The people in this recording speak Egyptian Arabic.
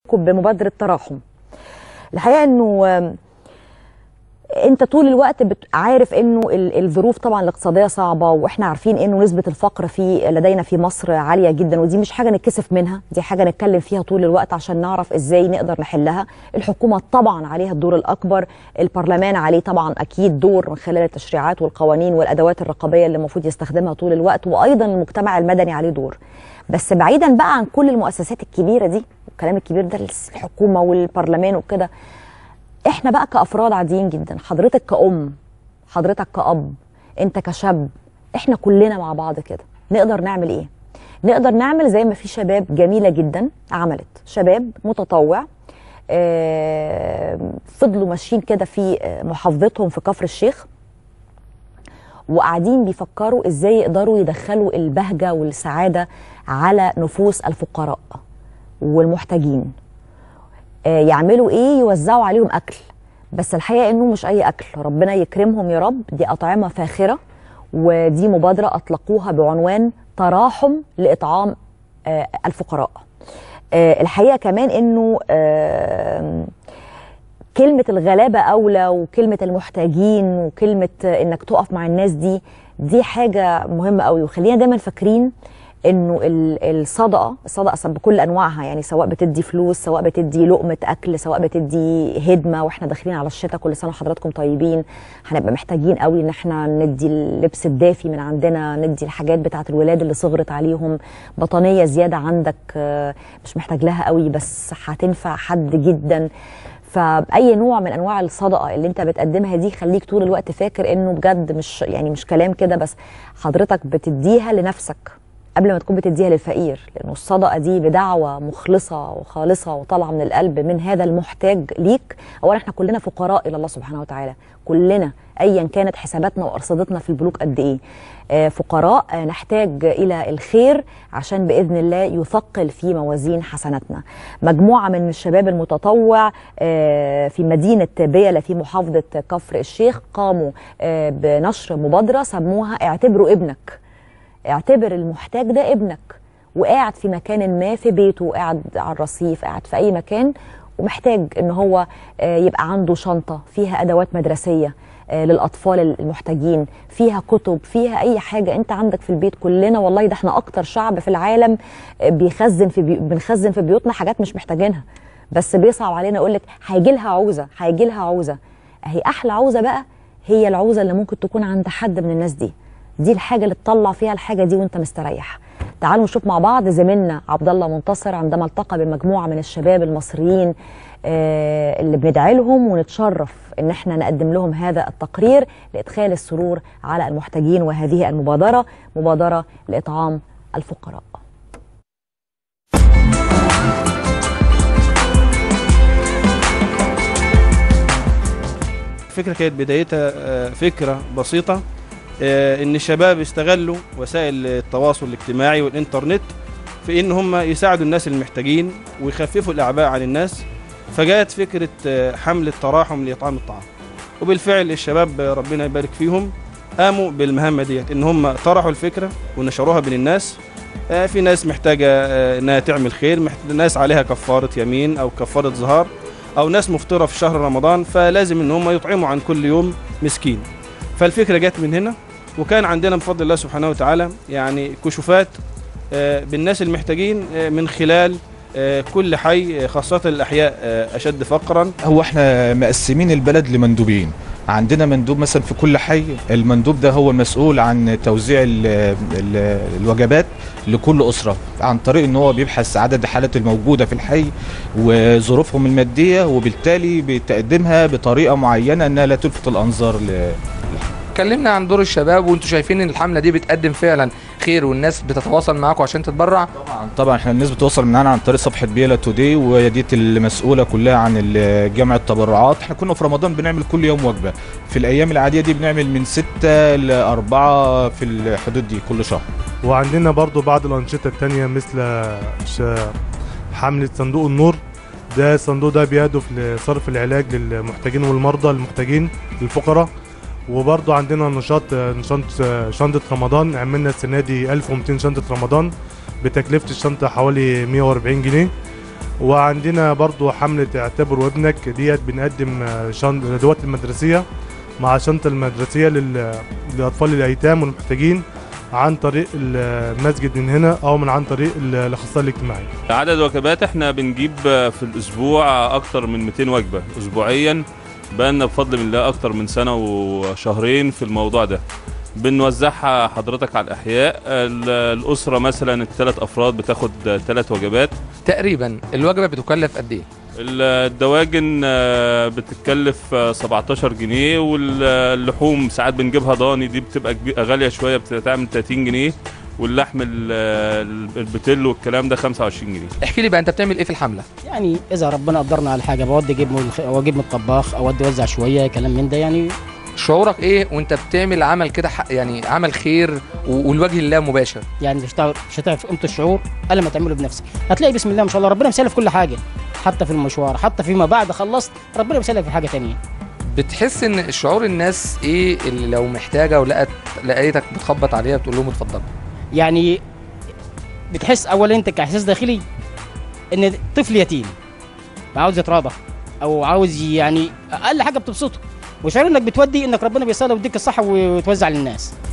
بمبادره تراحم الحقيقه انه آم، انت طول الوقت بت- عارف انه ال- الظروف طبعا الاقتصاديه صعبه واحنا عارفين انه نسبه الفقر في لدينا في مصر عاليه جدا ودي مش حاجه نتكسف منها دي حاجه نتكلم فيها طول الوقت عشان نعرف ازاي نقدر نحلها الحكومه طبعا عليها الدور الاكبر البرلمان عليه طبعا اكيد دور من خلال التشريعات والقوانين والادوات الرقابيه اللي المفروض يستخدمها طول الوقت وايضا المجتمع المدني عليه دور بس بعيدا بقى عن كل المؤسسات الكبيره دي الكلام الكبير ده الحكومه والبرلمان وكده احنا بقى كافراد عاديين جدا حضرتك كأم حضرتك كأب انت كشاب احنا كلنا مع بعض كده نقدر نعمل ايه نقدر نعمل زي ما في شباب جميلة جدا عملت شباب متطوع آه، فضلوا ماشيين كده في آه، محافظتهم في كفر الشيخ وقاعدين بيفكروا ازاي يقدروا يدخلوا البهجة والسعادة على نفوس الفقراء والمحتاجين آه، يعملوا ايه يوزعوا عليهم اكل بس الحقيقه انه مش اي اكل ربنا يكرمهم يا رب دي اطعمه فاخره ودي مبادره اطلقوها بعنوان تراحم لاطعام آه، الفقراء آه، الحقيقه كمان انه آه، كلمة الغلابة أولى وكلمة المحتاجين وكلمة إنك تقف مع الناس دي دي حاجة مهمة قوي وخلينا دايما فاكرين إنه ال- الصدقة الصدقة أصلاً بكل أنواعها يعني سواء بتدي فلوس سواء بتدي لقمة أكل سواء بتدي هدمة وإحنا داخلين على الشتاء كل سنة وحضراتكم طيبين هنبقى محتاجين قوي إن إحنا ندي اللبس الدافي من عندنا ندي الحاجات بتاعة الولاد اللي صغرت عليهم بطانية زيادة عندك آه، مش محتاج لها قوي بس هتنفع حد جدا فاي نوع من انواع الصدقه اللي انت بتقدمها دي خليك طول الوقت فاكر انه بجد مش يعني مش كلام كده بس حضرتك بتديها لنفسك قبل ما تكون بتديها للفقير لانه الصدقه دي بدعوه مخلصه وخالصه وطالعه من القلب من هذا المحتاج ليك اولا احنا كلنا فقراء الى الله سبحانه وتعالى كلنا ايا كانت حساباتنا وارصدتنا في البنوك قد ايه آه، فقراء آه، نحتاج الى الخير عشان باذن الله يثقل في موازين حسناتنا مجموعه من الشباب المتطوع آه، في مدينه بيلا في محافظه كفر الشيخ قاموا آه، بنشر مبادره سموها اعتبروا ابنك اعتبر المحتاج ده ابنك وقاعد في مكان ما في بيته قاعد على الرصيف قاعد في اي مكان ومحتاج ان هو آه، يبقى عنده شنطه فيها ادوات مدرسيه آه، للاطفال المحتاجين فيها كتب فيها اي حاجه انت عندك في البيت كلنا والله ده احنا اكتر شعب في العالم آه، بيخزن في بي... بنخزن في بيوتنا حاجات مش محتاجينها بس بيصعب علينا يقول لك هيجي لها عوزه هيجي لها عوزه اهي احلى عوزه بقى هي العوزه اللي ممكن تكون عند حد من الناس دي دي الحاجه اللي تطلع فيها الحاجه دي وانت مستريح تعالوا نشوف مع بعض زميلنا عبد الله منتصر عندما التقى بمجموعه من الشباب المصريين آه، اللي بندعي لهم ونتشرف ان احنا نقدم لهم هذا التقرير لادخال السرور على المحتاجين وهذه المبادره مبادره لاطعام الفقراء الفكرة كانت بدايتها آه، فكرة بسيطة آه، ان الشباب استغلوا وسائل التواصل الاجتماعي والانترنت في ان هم يساعدوا الناس المحتاجين ويخففوا الاعباء عن الناس فجاءت فكرة آه، حملة تراحم لإطعام الطعام وبالفعل الشباب آه، ربنا يبارك فيهم قاموا بالمهمة ديت ان هم طرحوا الفكرة ونشروها بين الناس آه، في ناس محتاجة آه، انها تعمل خير محت- ناس عليها كفارة يمين او كفارة ظهار او ناس مفطره في شهر رمضان فلازم ان هم يطعموا عن كل يوم مسكين فالفكره جت من هنا وكان عندنا بفضل الله سبحانه وتعالى يعني كشوفات آه، بالناس المحتاجين آه، من خلال آه، كل حي آه، خاصه الاحياء آه، اشد فقرا هو احنا مقسمين البلد لمندوبين عندنا مندوب مثلا في كل حي المندوب ده هو المسؤول عن توزيع ال ال الوجبات لكل أسرة عن طريق ان هو بيبحث عدد الحالات الموجودة في الحي وظروفهم المادية وبالتالي بتقدمها بطريقة معينة انها لا تلفت الانظار ل... اتكلمنا عن دور الشباب وانتوا شايفين ان الحمله دي بتقدم فعلا خير والناس بتتواصل معاكم عشان تتبرع طبعا طبعا احنا الناس بتوصل معانا عن طريق صفحه بيلا توداي وهي ديت المسؤوله كلها عن ال- جمع التبرعات احنا كنا في رمضان بنعمل كل يوم وجبه في الايام العاديه دي بنعمل من ستة لأربعة في الحدود دي كل شهر وعندنا برضو بعض الأنشطة التانية مثل ش- حملة صندوق النور ده الصندوق ده بيهدف لصرف العلاج للمحتاجين والمرضى المحتاجين للفقراء وبرضو عندنا نشاط نشاط شنطة رمضان عملنا السنة دي 1200 شنطة رمضان بتكلفة الشنطة حوالي 140 جنيه وعندنا برضو حملة اعتبر وابنك ديت بنقدم آه، شنط الأدوات المدرسية مع شنطة المدرسية لل- للأطفال الأيتام والمحتاجين عن طريق المسجد من هنا أو من عن طريق ال- الأخصائي الاجتماعي عدد وجبات احنا بنجيب في الاسبوع اكتر من 200 وجبه اسبوعيا بقالنا بفضل الله اكتر من سنه وشهرين في الموضوع ده بنوزعها حضرتك على الاحياء ال- الاسره مثلا الثلاث افراد بتاخد ثلاث وجبات تقريبا الوجبه بتكلف قد ايه ال- الدواجن آه، بتتكلف آه، 17 جنيه واللحوم ساعات بنجيبها ضاني دي بتبقى كبي- غاليه شويه بتعمل 30 جنيه واللحم ال- البتل والكلام ده 25 جنيه احكي لي بقى انت بتعمل ايه في الحمله يعني اذا ربنا قدرنا على حاجه بودي اجيب من الخ- او اجيب من الطباخ او اودي اوزع شويه كلام من ده يعني شعورك ايه وانت بتعمل عمل كده حق- يعني عمل خير و- والوجه الله مباشر يعني مش هتعرف مش هتعرف قيمه الشعور الا ما تعمله بنفسك هتلاقي بسم الله ما شاء الله ربنا مسهل في كل حاجه حتى في المشوار حتى فيما بعد خلصت ربنا مسهل في حاجه تانية بتحس ان شعور الناس ايه اللي لو محتاجه ولقت لقيتك بتخبط عليها بتقول لهم اتفضلوا يعني بتحس اولا انت كاحساس داخلي ان طفل يتيم عاوز يتراضى او عاوز يعني اقل حاجه بتبسطه وشعور انك بتودي انك ربنا بيسهل ويديك الصحه وتوزع للناس